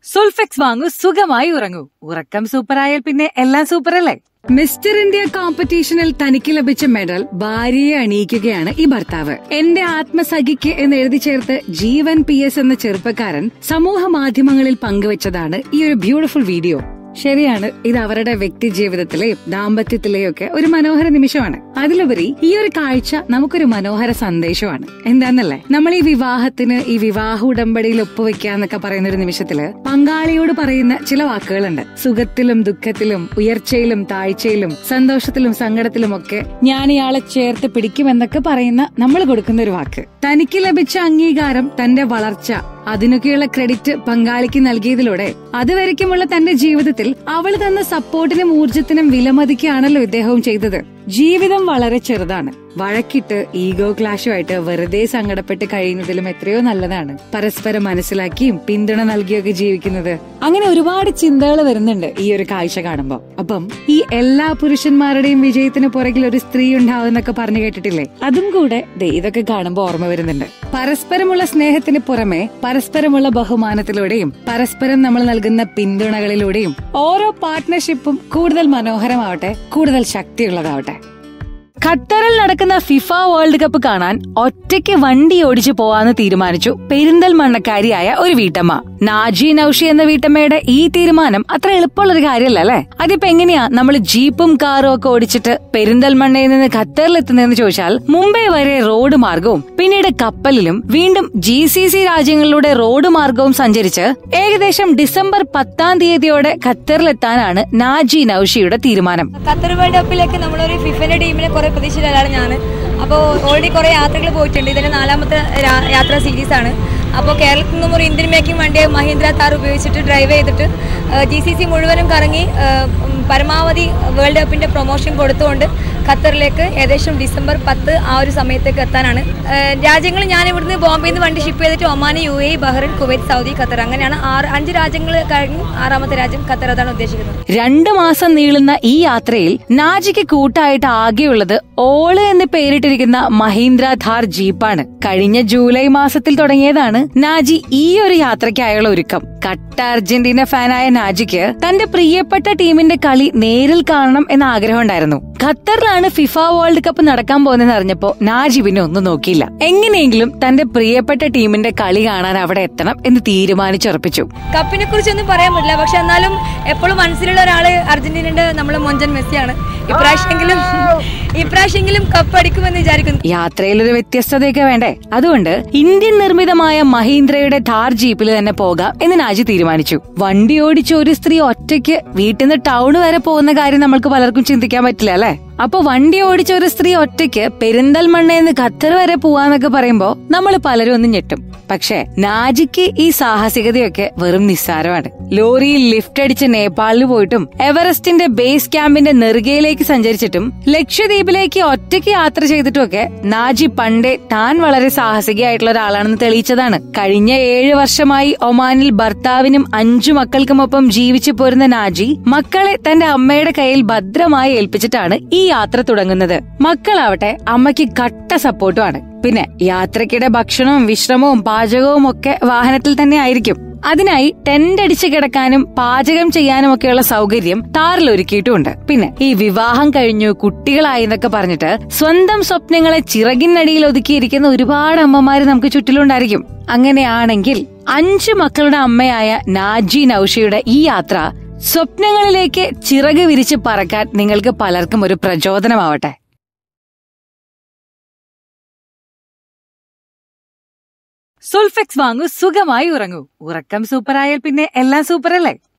സുൾഫെക്സ് വാങ്ങൂ സുഖമായി ഉറങ്ങൂ ഉറക്കം സൂപ്പറായാൽ പിന്നെ എല്ലാം സൂപ്പറല്ലേ മിസ്റ്റർ ഇന്ത്യ കോമ്പറ്റീഷനിൽ തനിക്ക് ലഭിച്ച മെഡൽ ഭാര്യയെ അണിയിക്കുകയാണ് ഈ ഭർത്താവ് എന്റെ ആത്മസഖിക്ക് എന്ന് എഴുതി ചേർത്ത് ജീവൻ പി എസ് എന്ന ചെറുപ്പക്കാരൻ സമൂഹ മാധ്യമങ്ങളിൽ പങ്കുവച്ചതാണ് ഈ ഒരു ബ്യൂട്ടിഫുൾ വീഡിയോ ശരിയാണ് ഇത് അവരുടെ വ്യക്തി ജീവിതത്തിലെയും ദാമ്പത്യത്തിലെയും ഒക്കെ ഒരു മനോഹര നിമിഷമാണ് അതിലുപരി ഈ ഒരു കാഴ്ച നമുക്കൊരു മനോഹര സന്ദേശമാണ് എന്താന്നല്ലേ നമ്മൾ ഈ വിവാഹത്തിന് ഈ വിവാഹ ഉടമ്പടിയിൽ ഒപ്പുവെക്കാന്നൊക്കെ പറയുന്ന ഒരു നിമിഷത്തില് പങ്കാളിയോട് പറയുന്ന ചില വാക്കുകളുണ്ട് സുഖത്തിലും ദുഃഖത്തിലും ഉയർച്ചയിലും താഴ്ചയിലും സന്തോഷത്തിലും സങ്കടത്തിലും ഒക്കെ ഞാൻ ഇയാളെ ചേർത്ത് പിടിക്കുമെന്നൊക്കെ പറയുന്ന നമ്മൾ കൊടുക്കുന്ന ഒരു വാക്ക് തനിക്ക് ലഭിച്ച അംഗീകാരം തന്റെ വളർച്ച അതിനൊക്കെയുള്ള ക്രെഡിറ്റ് പങ്കാളിക്ക് നൽകിയതിലൂടെ അതുവരയ്ക്കുമുള്ള തന്റെ ജീവിതത്തിൽ അവൾ തന്ന സപ്പോർട്ടിനും ഊർജത്തിനും വിലമതിക്കുകയാണല്ലോ ഇദ്ദേഹവും ചെയ്തത് ജീവിതം വളരെ ചെറുതാണ് വഴക്കിട്ട് ഈഗോ ക്ലാഷുമായിട്ട് വെറുതെ സങ്കടപ്പെട്ട് കഴിയുന്നതിലും എത്രയോ നല്ലതാണ് പരസ്പരം മനസ്സിലാക്കിയും പിന്തുണ നൽകിയൊക്കെ ജീവിക്കുന്നത് അങ്ങനെ ഒരുപാട് ചിന്തകൾ വരുന്നുണ്ട് ഈ ഒരു കാഴ്ച കാണുമ്പോൾ അപ്പം ഈ എല്ലാ പുരുഷന്മാരുടെയും വിജയത്തിന് പുറകിൽ ഒരു സ്ത്രീ ഉണ്ടാവുന്നൊക്കെ പറഞ്ഞു കേട്ടിട്ടില്ലേ അതും കൂടെ ദേ ഇതൊക്കെ കാണുമ്പോൾ ഓർമ്മ വരുന്നുണ്ട് പരസ്പരമുള്ള സ്നേഹത്തിന് പുറമെ പരസ്പരമുള്ള ബഹുമാനത്തിലൂടെയും പരസ്പരം നമ്മൾ നൽകുന്ന പിന്തുണകളിലൂടെയും ഓരോ പാർട്ട്ണർഷിപ്പും കൂടുതൽ മനോഹരമാവട്ടെ കൂടുതൽ ശക്തിയുള്ളതാവട്ടെ ഖത്തറിൽ നടക്കുന്ന ഫിഫ വേൾഡ് കപ്പ് കാണാൻ ഒറ്റയ്ക്ക് വണ്ടി ഓടിച്ചു പോവാന്ന് തീരുമാനിച്ചു പെരിന്തൽമണ്ണക്കാരിയായ ഒരു വീട്ടമ്മ നാജി നൌഷി എന്ന വീട്ടമ്മയുടെ ഈ തീരുമാനം അത്ര എളുപ്പമുള്ള ഒരു കാര്യമല്ല അല്ലെ അതിപ്പോ എങ്ങനെയാ നമ്മൾ ജീപ്പും കാറും ഒക്കെ ഓടിച്ചിട്ട് പെരിന്തൽമണ്ണയിൽ നിന്ന് ഖത്തറിൽ എത്തുന്നതെന്ന് ചോദിച്ചാൽ മുംബൈ വരെ റോഡ് മാർഗവും പിന്നീട് കപ്പലിലും വീണ്ടും ജി സി സി രാജ്യങ്ങളിലൂടെ റോഡ് മാർഗവും സഞ്ചരിച്ച് ഏകദേശം ഡിസംബർ പത്താം തീയതിയോടെ ഖത്തറിലെത്താനാണ് നാജി നൌഷിയുടെ തീരുമാനം ഖത്തർ വേൾഡ് കപ്പിലേക്ക് നമ്മളൊരു ഫിഫന്റെ ടീമിനെ കുറെ പ്രതീക്ഷയിലാണ് ഞാൻ അപ്പോൾ ഓൾറെഡി കുറേ യാത്രകൾ പോയിട്ടുണ്ട് ഇതിന്റെ നാലാമത്തെ രാ- യാത്രാ സീരീസ് ആണ് അപ്പോൾ കേരളത്തിൽ നിന്നും ഒരു ഇന്ത്യൻ മേക്കിംഗ് വണ്ടിയെ മഹീന്ദ്ര താർ ഉപയോഗിച്ചിട്ട് ഡ്രൈവ് ചെയ്തിട്ട് ജി സി സി മുഴുവനും കറങ്ങി ആ, ഉം, പരമാവധി വേൾഡ് കപ്പിന്റെ പ്രൊമോഷൻ കൊടുത്തുകൊണ്ട് ഖത്തറിലേക്ക് ഏകദേശം ഡിസംബർ പത്ത് ആ ഒരു സമയത്തേക്ക് എത്താനാണ് ആ, രാജ്യങ്ങൾ ഞാൻ ഇവിടുന്ന് ബോംബെയിൽ നിന്ന് വണ്ടി ഷിപ്പ് ചെയ്തിട്ട് Oman U A Bahrain Kuwait Saudi Qatar അങ്ങനെയാണ് ആറ് അഞ്ച് രാജ്യങ്ങൾ കഴിഞ്ഞ് ആറാമത്തെ രാജ്യം ഖത്തർ അതാണ് ഉദ്ദേശിക്കുന്നത് രണ്ട് മാസം നീളുന്ന ഈ യാത്രയിൽ നാജിക്ക് കൂട്ടായിട്ട് ആകെയുള്ളത് ഓള് എന്ന് പേരിട്ടിരിക്കുന്ന മഹീന്ദ്ര ഥാർ ജീപ്പാണ് കഴിഞ്ഞ ജൂലൈ മാസത്തിൽ തുടങ്ങിയതാണ് നാജി ഈ ഒരു യാത്രയ്ക്കായുള്ള ഒരുക്കം കട്ട അർജന്റീന ഫാനായ നാജിക്ക് തന്റെ പ്രിയപ്പെട്ട ടീമിന്റെ കളി നേരിൽ കാണണം എന്ന ആഗ്രഹം ഉണ്ടായിരുന്നു ഖത്തറിലാണ് ഫിഫ വേൾഡ് കപ്പ് നടക്കാൻ പോകുന്നതെന്ന് അറിഞ്ഞപ്പോ നാജി പിന്നെ ഒന്നും നോക്കിയില്ല എങ്ങനെയെങ്കിലും തന്റെ പ്രിയപ്പെട്ട ടീമിന്റെ കളി കാണാൻ അവിടെ എത്തണം എന്ന് തീരുമാനിച്ചുറപ്പിച്ചു കപ്പിനെ കുറിച്ചൊന്നും പറയാൻ പറ്റില്ല പക്ഷെ എന്നാലും എപ്പോഴും മനസ്സിലുള്ള ഒരാള് അർജന്റീനയുടെ നമ്മളെ മൊഞ്ചൻ മെസ്സിയാണ് ഇപ്രാവശ്യമെങ്കിലും ഇപ്രാവശ്യമെങ്കിലും കപ്പ് അടിക്കുമെന്ന് വിചാരിക്കുന്നു യാത്രയിൽ ഒരു വ്യത്യസ്തതയൊക്കെ വേണ്ടേ അതുകൊണ്ട് ഇന്ത്യൻ നിർമ്മിതമായ മഹീന്ദ്രയുടെ ഥാർ ജീപ്പിൽ തന്നെ പോകാം എന്ന് നാജി തീരുമാനിച്ചു വണ്ടി ഓടിച്ച ഒരു സ്ത്രീ ഒറ്റയ്ക്ക് വീട്ടിൽ നിന്ന് ടൗൺ വരെ പോകുന്ന കാര്യം നമ്മൾക്ക് പലർക്കും ചിന്തിക്കാൻ പറ്റില്ല അല്ലെ അപ്പൊ വണ്ടി ഓടിച്ച ഒരു സ്ത്രീ ഒറ്റയ്ക്ക് പെരിന്തൽമണ്ണയിൽ നിന്ന് ഖത്തർ വരെ പോവാന്നൊക്കെ പറയുമ്പോ നമ്മൾ പലരും ഒന്ന് ഞെട്ടും പക്ഷെ നാജിക്ക് ഈ സാഹസികതയൊക്കെ വെറും നിസ്സാരമാണ് ലോറിയിൽ ലിഫ്റ്റ് അടിച്ച് നേപ്പാളിൽ പോയിട്ടും എവറസ്റ്റിന്റെ ബേസ് ക്യാമ്പിന്റെ നെറുകയിലേക്ക് സഞ്ചരിച്ചിട്ടും ലക്ഷദ്വീപിലേക്ക് ഒറ്റയ്ക്ക് യാത്ര ചെയ്തിട്ടുമൊക്കെ നാജി പണ്ടേ താൻ വളരെ സാഹസികയായിട്ടുള്ള ഒരാളാണെന്ന് തെളിയിച്ചതാണ് കഴിഞ്ഞ ഏഴ് വർഷമായി ഒമാനിൽ ഭർത്താവിനും അഞ്ചു മക്കൾക്കുമൊപ്പം ജീവിച്ചു പോരുന്ന നാജി മക്കളെ തന്റെ അമ്മയുടെ കയ്യിൽ ഭദ്രമായി ഏൽപ്പിച്ചിട്ടാണ് ഈ യാത്ര തുടങ്ങുന്നത് മക്കളാവട്ടെ അമ്മയ്ക്ക് കട്ട സപ്പോർട്ടുമാണ് പിന്നെ യാത്രക്കിടെ ഭക്ഷണവും വിശ്രമവും പാചകവും ഒക്കെ വാഹനത്തിൽ തന്നെ ആയിരിക്കും അതിനായി ടെന്റ് അടിച്ച് കിടക്കാനും പാചകം ചെയ്യാനും ഒക്കെയുള്ള സൗകര്യം താറിൽ ഒരുക്കിയിട്ടുമുണ്ട് പിന്നെ ഈ വിവാഹം കഴിഞ്ഞു കുട്ടികളായി എന്നൊക്കെ പറഞ്ഞിട്ട് സ്വന്തം സ്വപ്നങ്ങളെ ചിറകിനടിയിൽ ഒതുക്കിയിരിക്കുന്ന ഒരുപാട് അമ്മമാര് നമുക്ക് ചുറ്റിലുണ്ടായിരിക്കും അങ്ങനെയാണെങ്കിൽ അഞ്ചു മക്കളുടെ അമ്മയായ നാജി നൌഷയുടെ ഈ യാത്ര സ്വപ്നങ്ങളിലേക്ക് ചിറക് വിരിച്ച് പറക്കാൻ നിങ്ങൾക്ക് പലർക്കും ഒരു പ്രചോദനമാവട്ടെ സുൾഫെക്സ് വാങ്ങൂ സുഖമായി ഉറങ്ങൂ ഉറക്കം സൂപ്പറായാൽ പിന്നെ എല്ലാം സൂപ്പറല്ലേ